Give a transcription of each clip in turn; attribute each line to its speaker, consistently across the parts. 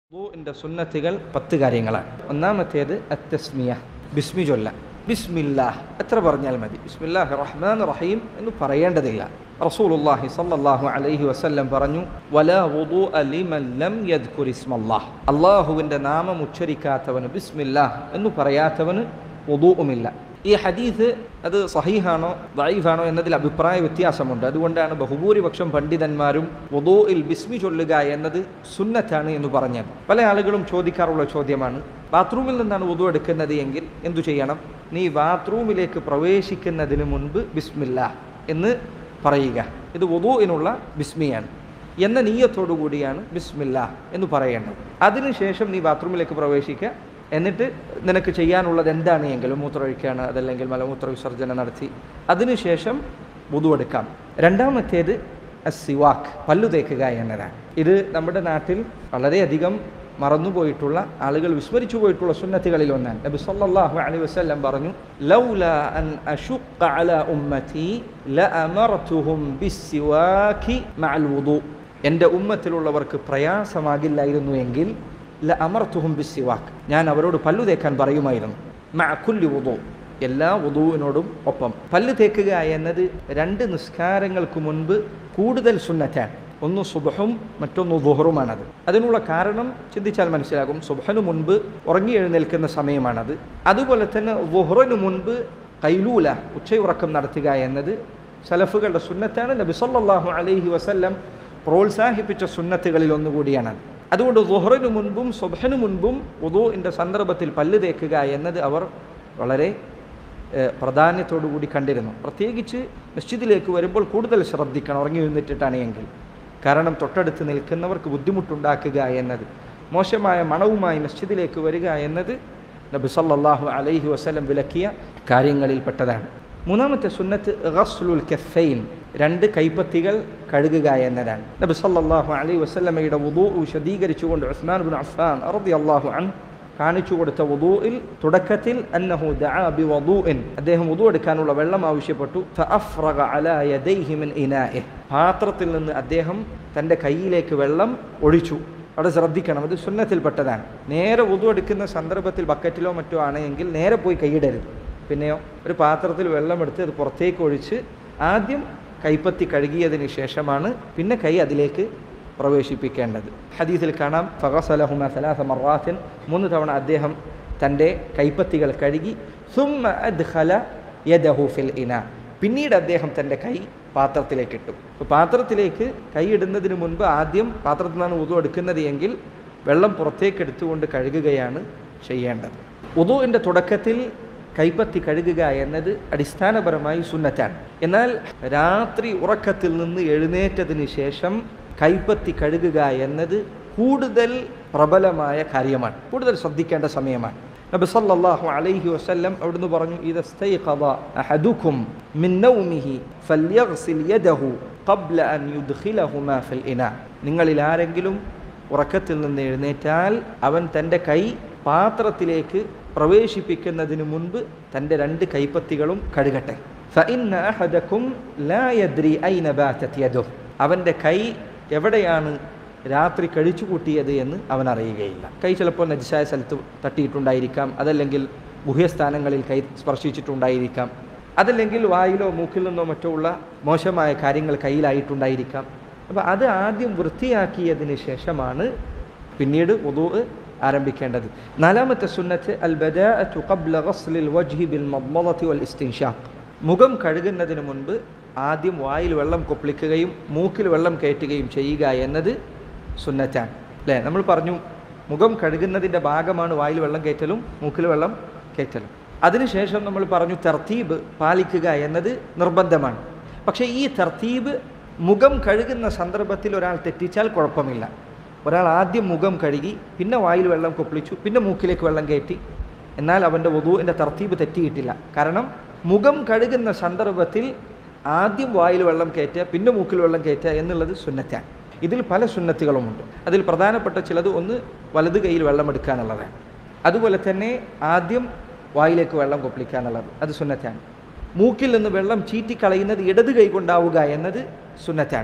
Speaker 1: വുളുവിൻ്റെ സുന്നത്തുകൾ പത്ത് കാര്യങ്ങളാണ് ഒന്നാമത്തേത് അത്തസ്മിയ ബിസ്മി ചൊല്ല ബിസ്മില്ലാ എത്ര പറഞ്ഞാൽ മതി ബിസ്മില്ലാഹി റഹ്മാൻ റഹീം എന്ന് പറയേണ്ടതില്ല റസൂലുള്ളാഹി സ്വല്ലല്ലാഹു അലൈഹി വസല്ലം പറഞ്ഞു വലാ വുദൂഅ ലിമൻ ലം യദ്കുർ ഇസ്മല്ലാഹ് അള്ളാഹുവിൻ്റെ നാമം ഉച്ചരിക്കാത്തവന് ബിസ്മില്ലാഹ് എന്ന് പറയാത്തവന് വുദൂഉമില്ല ഈ ഹദീസ് അത് സഹീഹാണോ ദൈഫാണോ എന്നതിൽ അഭിപ്രായ വ്യത്യാസമുണ്ട് അതുകൊണ്ടാണ് ബഹുഭൂരിപക്ഷം പണ്ഡിതന്മാരും വധൂയിൽ ബിസ്മി ചൊല്ലുക എന്നത് സുന്നത്താണ് എന്ന് പറഞ്ഞത് പല ആളുകളും ചോദിക്കാറുള്ള ചോദ്യമാണ് ബാത്റൂമിൽ നിന്നാണ് വധു എടുക്കുന്നത് എങ്കിൽ എന്തു ചെയ്യണം നീ ബാത്റൂമിലേക്ക് പ്രവേശിക്കുന്നതിന് മുൻപ് ബിസ്മില്ല എന്ന് പറയുക ഇത് വധുവിനുള്ള ബിസ്മിയാണ് എന്ന നീയത്തോടു കൂടിയാണ് ബിസ്മില്ല എന്ന് പറയേണ്ടത് അതിനുശേഷം നീ ബാത്റൂമിലേക്ക് പ്രവേശിക്കുക എന്നിട്ട് നിനക്ക് ചെയ്യാനുള്ളത് എന്താണ് എങ്കിലും മൂത്രമൊഴിക്കുകയാണ് അതല്ലെങ്കിൽ മലമൂത്ര വിസർജനം നടത്തി അതിനുശേഷം വുതു എടുക്കാം രണ്ടാമത്തേത് സിവാക്ക് പല്ലു തേക്കുക എന്നതാണ് ഇത് നമ്മുടെ നാട്ടിൽ വളരെയധികം മറന്നുപോയിട്ടുള്ള ആളുകൾ വിസ്മരിച്ചു പോയിട്ടുള്ള സുന്നത്തുകളിൽ ഒന്നാണ് നബി സല്ലല്ലാഹു അലൈഹി വസല്ലം പറഞ്ഞു ലൗല അൻ അശുഖ അല ഉമ്മതി ലഅമർതുഹും ബിസ്സിവാക്കി മഅൽ വുദു എൻ്റെ ഉമ്മത്തിലുള്ളവർക്ക് പ്രയാസമാകില്ലായിരുന്നു എങ്കിൽ ല അമർത്തുഹും ബിസ്സിവാക്ക് ഞാൻ അവരോട് പല്ലു തേക്കാൻ പറയുമായിരുന്നു മഅക്കുല്ലി വുദു എല്ലാ വുദുവിനോടും ഒപ്പം പല്ല് തേക്കുക എന്നത് രണ്ട് നിസ്കാരങ്ങൾക്ക് മുൻപ് കൂടുതൽ സുന്നറ്റാണ് ഒന്ന് സുബഹും മറ്റൊന്ന് ദുഹറുമാണത് അതിനുള്ള കാരണം ചിന്തിച്ചാൽ മനസ്സിലാകും സുബഹന് മുൻപ് ഉറങ്ങി എഴുന്നേൽക്കുന്ന സമയമാണത് അതുപോലെ തന്നെ ദുഹറിന് മുൻപ് കൈലൂല ഉച്ചയുറക്കം നടത്തുക എന്നത് സലഫുകളുടെ സുന്നത്താണ് നബി സല്ലല്ലാഹു അലൈഹി വസല്ലം പ്രോത്സാഹിപ്പിച്ച സുന്നത്തുകളിൽ ഒന്നുകൂടിയാണ് അതുകൊണ്ട് ദുഹറിന് മുൻപും സുബഹന് മുൻപും ഉദുവിൻ്റെ സന്ദർഭത്തിൽ പല്ല് തേക്കുക എന്നത് അവർ വളരെ പ്രാധാന്യത്തോടു കൂടി കണ്ടിരുന്നു പ്രത്യേകിച്ച് മസ്ജിദിലേക്ക് വരുമ്പോൾ കൂടുതൽ ശ്രദ്ധിക്കണം ഉറങ്ങി എഴുന്നിട്ടിട്ടാണ് എങ്കിൽ കാരണം തൊട്ടടുത്ത് നിൽക്കുന്നവർക്ക് ബുദ്ധിമുട്ടുണ്ടാക്കുക എന്നത് മോശമായ മണവുമായി മസ്ജിദിലേക്ക് വരിക എന്നത് നബി സല്ലല്ലാഹു അലൈഹി വസല്ലം വിലക്കിയ കാര്യങ്ങളിൽപ്പെട്ടതാണ് മൂന്നാമത്തെ സുന്നത്ത് ഗസ്ലുൽ കഫൈൻ രണ്ട് കൈപ്പത്തികൾ കഴുകുക എന്നതാണ് നബി സല്ലല്ലാഹു അലൈഹി വസല്ലമയുടെ വുദൂ വിശദീകരിച്ചുകൊണ്ട് ഉസ്മാൻ ബിൻ അഫ്ഫാൻ റളിയല്ലാഹു അൻഹു കാണിച്ചു കൊടുത്ത വുദൂയിൽ തുടക്കത്തിൽ അന്നഹു ദഅ ബി വദൂഇൻ അദ്ദേഹം വുദൂ എടുക്കാനുള്ള വെള്ളം ആവശ്യപ്പെട്ടു ഫഅഫ്റഗ അലാ യദൈഹി മിൻ ഇനാഇ പാത്രത്തിൽ നിന്ന് അദ്ദേഹം തൻ്റെ കയ്യിലേക്ക് വെള്ളം ഒഴിച്ചു അവിടെ ശ്രദ്ധിക്കണം അത് സുന്നത്തിൽപ്പെട്ടതാണ് നേരെ വുദൂ എടുക്കുന്ന സന്ദർഭത്തിൽ ബക്കറ്റിലോ മറ്റോ ആണെങ്കിൽ നേരെ പോയി കൈയിടരുത് പിന്നെയോ ഒരു പാത്രത്തിൽ വെള്ളമെടുത്ത് അത് പുറത്തേക്ക് ഒഴിച്ച് ആദ്യം കൈപ്പത്തി കഴുകിയതിന് ശേഷമാണ് പിന്നെ കൈ അതിലേക്ക് പ്രവേശിപ്പിക്കേണ്ടത് ഹദീസിൽ കാണാം ഫഗസലഹുമ സലാസ മറാത്തിൻ മൂന്ന് തവണ അദ്ദേഹം തൻ്റെ കൈപ്പത്തികൾ കഴുകി സുമ്മ അദ്ഖല യദഹു ഫിൽ ഇന പിന്നീട് അദ്ദേഹം തൻ്റെ കൈ പാത്രത്തിലേക്ക് ഇട്ടു അപ്പോൾ പാത്രത്തിലേക്ക് കൈ ഇടുന്നതിന് മുൻപ് ആദ്യം പാത്രത്തിൽ നിന്നാണ് ഉതു എടുക്കുന്നത് എങ്കിൽ വെള്ളം പുറത്തേക്ക് എടുത്തുകൊണ്ട് കഴുകുകയാണ് ചെയ്യേണ്ടത് ഉതുവിൻ്റെ തുടക്കത്തിൽ കൈപ്പത്തി കഴുകുക എന്നത് അടിസ്ഥാനപരമായി സുന്നറ്റാണ് എന്നാൽ രാത്രി ഉറക്കത്തിൽ നിന്ന് എഴുന്നേറ്റതിന് ശേഷം കൈപ്പത്തി കഴുകുക എന്നത് കൂടുതൽ പ്രബലമായ കാര്യമാണ് കൂടുതൽ ശ്രദ്ധിക്കേണ്ട സമയമാണ് നബി സല്ലല്ലാഹു അലൈഹി വസല്ലം അവിടുന്ന് പറഞ്ഞു ഇദസ്തൈഖദ അഹദുക്കും മിൻ നൗമിഹി ഫല്യഗ്സിൽ യദഹു ഖബ്ല അൻ യുദ്ഖിലഹുമാ ഫിൽ ഇനാ നിങ്ങളിൽ ആരെങ്കിലും ഉറക്കത്തിൽ നിന്ന് എഴുന്നേറ്റാൽ അവൻ തൻ്റെ കൈ പാത്രത്തിലേക്ക് പ്രവേശിപ്പിക്കുന്നതിന് മുൻപ് തൻ്റെ രണ്ട് കൈപ്പത്തികളും കഴുകട്ടെ ഫഇന്ന അഹദക്കും ലാ യദ്രി ഐന ബാതത് യദുഹു അവൻ്റെ കൈ എവിടെയാണ് രാത്രി കഴിച്ചു കൂട്ടിയത് എന്ന് അവൻ അറിയുകയില്ല കൈ ചിലപ്പോൾ നജിസായ സ്ഥലത്ത് തട്ടിയിട്ടുണ്ടായിരിക്കാം അതല്ലെങ്കിൽ ഗുഹ്യസ്ഥാനങ്ങളിൽ കൈ സ്പർശിച്ചിട്ടുണ്ടായിരിക്കാം അതല്ലെങ്കിൽ വായിലോ മൂക്കിൽ നിന്നോ മറ്റോ ഉള്ള മോശമായ കാര്യങ്ങൾ കയ്യിലായിട്ടുണ്ടായിരിക്കാം അപ്പോൾ അത് ആദ്യം വൃത്തിയാക്കിയതിന് ശേഷമാണ് പിന്നീട് ഉദു ആരംഭിക്കേണ്ടത് നാലാമത്തെ സുന്നത്ത് അൽ ബദാഅത്തു ഖബ്ല ഗസ്ലിൽ വജ്ഹി ബിൽ മദ്മദതി വൽ ഇസ്തിൻഷാഖ് മുഖം കഴുകുന്നതിന് മുൻപ് ആദ്യം വായിൽ വെള്ളം കൊപ്പിളിക്കുകയും മൂക്കിൽ വെള്ളം കയറ്റുകയും ചെയ്യുക എന്നത് സുന്നറ്റാണ് അല്ലേ നമ്മൾ പറഞ്ഞു മുഖം കഴുകുന്നതിൻ്റെ ഭാഗമാണ് വായിൽ വെള്ളം കയറ്റലും മൂക്കിൽ വെള്ളം കയറ്റലും അതിനുശേഷം നമ്മൾ പറഞ്ഞു തർത്തീബ് പാലിക്കുക എന്നത് നിർബന്ധമാണ് പക്ഷേ ഈ തർത്തീബ് മുഖം കഴുകുന്ന സന്ദർഭത്തിൽ ഒരാൾ തെറ്റിച്ചാൽ കുഴപ്പമില്ല ഒരാൾ ആദ്യം മുഖം കഴുകി പിന്നെ വായിൽ വെള്ളം കൊപ്പിളിച്ചു പിന്നെ മൂക്കിലേക്ക് വെള്ളം കയറ്റി എന്നാൽ അവൻ്റെ വധുവിൻ്റെ തർത്തീബ് തെറ്റിയിട്ടില്ല കാരണം മുഖം കഴുകുന്ന സന്ദർഭത്തിൽ ആദ്യം വായിൽ വെള്ളം കയറ്റുക പിന്നെ മൂക്കിൽ വെള്ളം കയറ്റുക എന്നുള്ളത് സുന്നറ്റാണ് ഇതിൽ പല സുന്നത്തുകളുമുണ്ട് അതിൽ പ്രധാനപ്പെട്ട ചിലത് ഒന്ന് വലത് കൈയിൽ വെള്ളം എടുക്കാനുള്ളതാണ് അതുപോലെ തന്നെ ആദ്യം വായിലേക്ക് വെള്ളം കൊപ്പിളിക്കാനുള്ളത് അത് സുന്നറ്റാണ് മൂക്കിൽ നിന്ന് വെള്ളം ചീറ്റിക്കളയുന്നത് ഇടത് കൈ കൊണ്ടാവുക എന്നത് സുന്നറ്റാണ്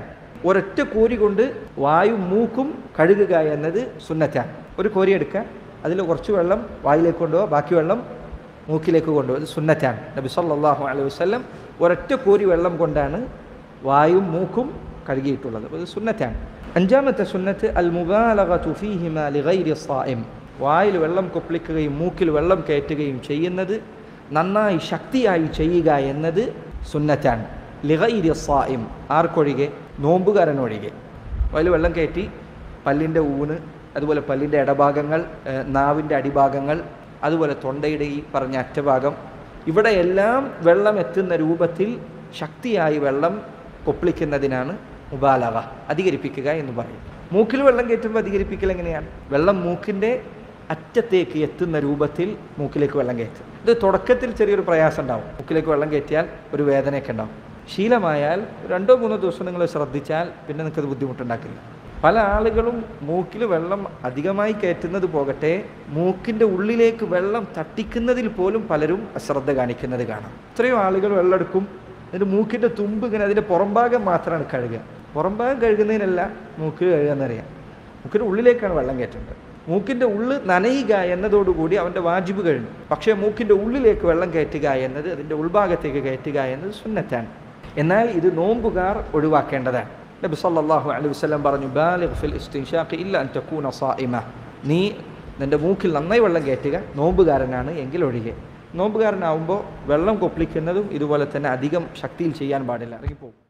Speaker 1: ഒരൊറ്റ കോരി കൊണ്ട് വായും മൂക്കും കഴുകുക എന്നത് സുന്നറ്റാണ് ഒരു കോരി എടുക്കുക അതിൽ കുറച്ച് വെള്ളം വായിലേക്ക് കൊണ്ടുപോകുക ബാക്കി വെള്ളം മൂക്കിലേക്ക് കൊണ്ടുപോകുക ഇത് സുന്നറ്റാണ് നബി സല്ലല്ലാഹു അലൈഹി വസല്ലം ഒരൊറ്റ കോരി വെള്ളം കൊണ്ടാണ് വായും മൂക്കും കഴുകിയിട്ടുള്ളത് അപ്പോൾ ഇത് സുന്നറ്റാണ് അഞ്ചാമത്തെ സുന്നത്ത് അൽ മുബാലഗതു ഫീഹിമ ലിഗൈരി സായിം വായിൽ വെള്ളം കൊപ്പിളിക്കുകയും മൂക്കിൽ വെള്ളം കയറ്റുകയും ചെയ്യുന്നത് നന്നായി ശക്തിയായി ചെയ്യുക എന്നത് സുന്നറ്റാണ് ലിഗൈരി സായിം ആർക്കൊഴികെ നോമ്പുകാരനൊഴികെ അതിൽ വെള്ളം കയറ്റി പല്ലിൻ്റെ ഊണ് അതുപോലെ പല്ലിൻ്റെ ഇടഭാഗങ്ങൾ ഏഹ് നാവിൻ്റെ അടിഭാഗങ്ങൾ അതുപോലെ തൊണ്ടയുടെ ഈ പറഞ്ഞ അറ്റഭാഗം ഇവിടെയെല്ലാം വെള്ളം എത്തുന്ന രൂപത്തിൽ ശക്തിയായി വെള്ളം കൊപ്പിളിക്കുന്നതിനാണ് മുബാലക അധികരിപ്പിക്കുക എന്ന് പറയും മൂക്കിൽ വെള്ളം കയറ്റുമ്പോൾ അധികരിപ്പിക്കൽ എങ്ങനെയാണ് വെള്ളം മൂക്കിൻ്റെ അറ്റത്തേക്ക് എത്തുന്ന രൂപത്തിൽ മൂക്കിലേക്ക് വെള്ളം കയറ്റും ഇത് തുടക്കത്തിൽ ചെറിയൊരു പ്രയാസം ഉണ്ടാവും മൂക്കിലേക്ക് വെള്ളം കയറ്റിയാൽ ഒരു വേദനയൊക്കെ ഉണ്ടാവും ശീലമായാൽ രണ്ടോ മൂന്നോ ദിവസം നിങ്ങൾ ശ്രദ്ധിച്ചാൽ പിന്നെ നിങ്ങൾക്കത് ബുദ്ധിമുട്ടുണ്ടാക്കില്ല പല ആളുകളും മൂക്കിൽ വെള്ളം അധികമായി കയറ്റുന്നത് പോകട്ടെ മൂക്കിൻ്റെ ഉള്ളിലേക്ക് വെള്ളം തട്ടിക്കുന്നതിൽ പോലും പലരും അശ്രദ്ധ കാണിക്കുന്നത് കാണാം എത്രയോ ആളുകൾ വെള്ളം എടുക്കും എന്നിട്ട് മൂക്കിൻ്റെ തുമ്പ് ഇങ്ങനെ അതിൻ്റെ പുറംഭാഗം മാത്രമാണ് കഴുകുക പുറംഭാഗം കഴുകുന്നതിനല്ല മൂക്ക് കഴുകുന്നറിയാം മൂക്കിൻ്റെ ഉള്ളിലേക്കാണ് വെള്ളം കയറ്റേണ്ടത് മൂക്കിൻ്റെ ഉള്ള് നനയുക എന്നതോടുകൂടി അവൻ്റെ വാജിബ് കഴിഞ്ഞു പക്ഷേ മൂക്കിൻ്റെ ഉള്ളിലേക്ക് വെള്ളം കയറ്റുക എന്നത് അതിൻ്റെ ഉൾഭാഗത്തേക്ക് കയറ്റുക എന്നത് സുന്നത്താണ് എന്നാൽ ഇത് നോമ്പുകാർ ഒഴിവാക്കേണ്ടതാണ് നബി സല്ലല്ലാഹു അലൈഹി വസല്ലം പറഞ്ഞു ബാലിഗ് ഫിൽ ഇസ്തിൻഷാഖ് ഇല്ല അൻ തകൂന സായിമ നീ നിൻ്റെ മൂക്കിൽ നന്നായി വെള്ളം കയറ്റുക നോമ്പുകാരനാണ് എങ്കിൽ ഒഴികെ നോമ്പുകാരനാവുമ്പോൾ വെള്ളം കൊപ്പിളിക്കുന്നതും ഇതുപോലെ തന്നെ അധികം ശക്തിയിൽ ചെയ്യാൻ പാടില്ല ഇറങ്ങിപ്പോകും